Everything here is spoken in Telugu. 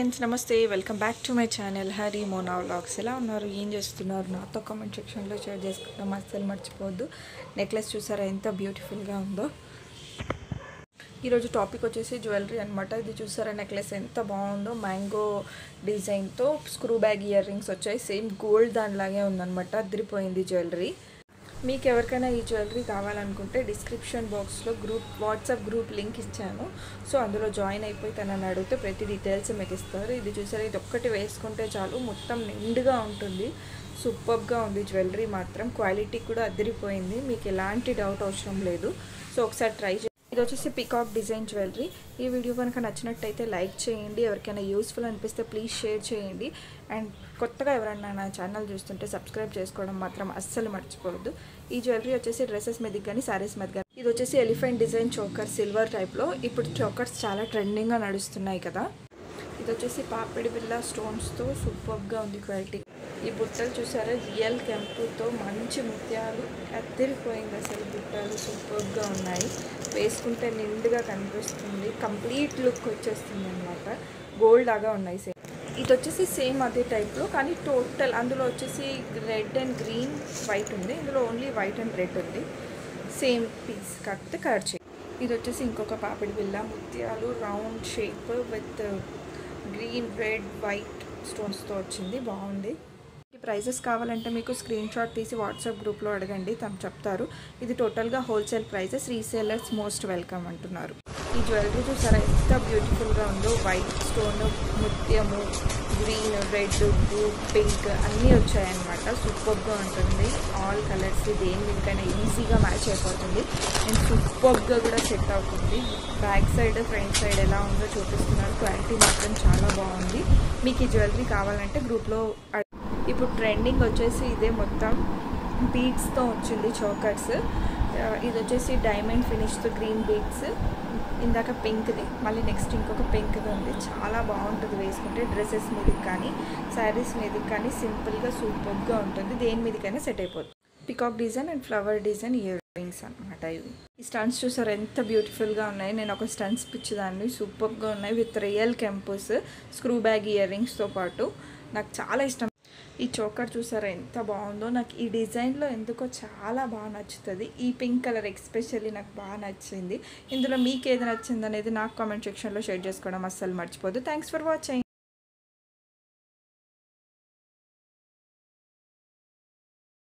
ఫ్రెండ్స్ నమస్తే welcome back to my channel Hari Mona vlogs ఎలా ఉన్నారు ఏం చేస్తున్నారు నాతో కామెంట్ సెక్షన్లో షేర్ చేసుకుంటాం అస్సలు మర్చిపోవద్దు నెక్లెస్ చూసారా ఎంత బ్యూటిఫుల్గా ఉందో ఈరోజు టాపిక్ వచ్చేసి జ్యువెలరీ అనమాట ఇది చూసారా నెక్లెస్ ఎంత బాగుందో మ్యాంగో డిజైన్తో స్క్రూ బ్యాగ్ ఇయర్ రింగ్స్ వచ్చాయి సేమ్ గోల్డ్ దానిలాగే ఉందన్నమాట అదిరిపోయింది జ్యువెలరీ మీకు ఎవరికైనా ఈ జ్యువెలరీ కావాలనుకుంటే డిస్క్రిప్షన్ బాక్స్లో గ్రూప్ వాట్సాప్ గ్రూప్ లింక్ ఇచ్చాను సో అందులో జాయిన్ అయిపోయి తనని అడిగితే ప్రతి డీటెయిల్స్ మీకు ఇస్తారు ఇది చూసారా ఇది ఒక్కటి వేసుకుంటే చాలు మొత్తం నిండుగా ఉంటుంది సూపర్గా ఉంది జ్యువెలరీ మాత్రం క్వాలిటీ కూడా అదిరిపోయింది మీకు ఎలాంటి డౌట్ అవసరం లేదు సో ఒకసారి ట్రై చే ఇది వచ్చేసి పికాక్ డిజైన్ జ్యువెలరీ ఈ వీడియో కనుక నచ్చినట్టయితే లైక్ చేయండి ఎవరికైనా యూస్ఫుల్ అనిపిస్తే ప్లీజ్ షేర్ చేయండి అండ్ కొత్తగా ఎవరైనా నా ఛానల్ చూస్తుంటే సబ్స్క్రైబ్ చేసుకోవడం మాత్రం అస్సలు మర్చిపోవద్దు ఈ జ్యువెలరీ వచ్చేసి డ్రెస్సెస్ మీదకి కానీ శారీస్ మీద కానీ ఇది వచ్చేసి ఎలిఫెంట్ డిజైన్ చోకర్ సిల్వర్ టైప్లో ఇప్పుడు చోకర్స్ చాలా ట్రెండింగ్గా నడుస్తున్నాయి కదా ఇది వచ్చేసి పాపిడి బిల్ల స్టోన్స్తో సూపర్గా ఉంది క్వాలిటీ ఈ బుట్టలు చూసారా రియల్ కెంపుతో మంచి ముత్యాలు అద్దరిపోయింది అసలు బుట్టలు సూపర్గా ఉన్నాయి వేసుకుంటే నిండుగా కనిపిస్తుంది కంప్లీట్ లుక్ వచ్చేస్తుంది అనమాట గోల్డ్ లాగా ఉన్నాయి సేమ్ ఇది వచ్చేసి సేమ్ అదే టైప్లో కానీ టోటల్ అందులో వచ్చేసి రెడ్ అండ్ గ్రీన్ వైట్ ఉంది ఇందులో ఓన్లీ వైట్ అండ్ రెడ్ ఉంది సేమ్ పీస్ కాకపోతే కలర్ చేయి ఇది వచ్చేసి ఇంకొక పాపిడి బిల్ల ముత్యాలు round shape with green red white స్టోన్స్తో వచ్చింది బాగుంది ఈ ప్రైజెస్ కావాలంటే మీకు స్క్రీన్ షాట్ తీసి వాట్సాప్ గ్రూప్లో అడగండి తను చెప్తారు ఇది టోటల్గా wholesale prices resellers most welcome అంటున్నారు ఈ జ్యువెలరీ చూసారా ఎంత బ్యూటిఫుల్గా ఉందో వైట్ స్టోన్ ముత్యము గ్రీన్ రెడ్ బ్లూ పింక్ అన్నీ వచ్చాయన్నమాట సూపర్గా ఉంటుంది ఆల్ కలర్స్ దేని మీదకైనా ఈజీగా మ్యాచ్ అయిపోతుంది అండ్ సూపర్గా కూడా సెట్ అవుతుంది బ్యాక్ సైడ్ ఫ్రంట్ సైడ్ ఎలా ఉందో చూపిస్తున్నారు క్వాలిటీ మాత్రం చాలా బాగుంది మీకు ఈ జ్యువెలరీ కావాలంటే గ్రూప్లో ఇప్పుడు ట్రెండింగ్ వచ్చేసి ఇదే మొత్తం బీడ్స్తో వచ్చింది చోకర్స్ ఇది వచ్చేసి డైమండ్ ఫినిష్తో గ్రీన్ బీడ్స్ ఇందాక పింక్ది మళ్ళీ నెక్స్ట్ ఇంకొక పింక్ది ఉంది చాలా బాగుంటుంది వేసుకుంటే డ్రెస్సెస్ మీదకి కానీ శారీస్ మీదకి కానీ సింపుల్గా సూపర్గా ఉంటుంది దేని మీదకైనా సెట్ అయిపోతుంది peacock design and flower design earrings అనమాట ఇవి ఈ స్టన్స్ చూసారు ఎంత బ్యూటిఫుల్గా ఉన్నాయి నేను ఒక స్టన్స్ పిచ్చిదాన్ని సూపర్గా ఉన్నాయి విత్ రియల్ కెంపస్ స్క్రూ బ్యాగ్ ఇయర్ రింగ్స్తో పాటు నాకు చాలా ఇష్టం ఈ చోకర్ చూసారా ఎంత బాగుందో నాకు ఈ డిజైన్లో ఎందుకో చాలా బాగా నచ్చుతుంది ఈ పింక్ కలర్ ఎక్స్పెషల్లీ నాకు బాగా నచ్చింది ఇందులో మీకు ఏది నచ్చింది అనేది నాకు కామెంట్ సెక్షన్లో షేర్ చేసుకోవడం అస్సలు మర్చిపోదు థ్యాంక్స్ ఫర్ వాచింగ్